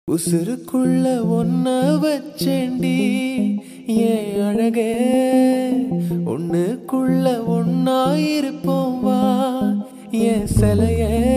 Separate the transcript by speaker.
Speaker 1: உசுருக்குள்ள ஒன்ன வச்சேண்டி ஏன் அழகே ஒண்ணுக்குள்ள ஒன்னா இருப்போம் வா என் சிலையே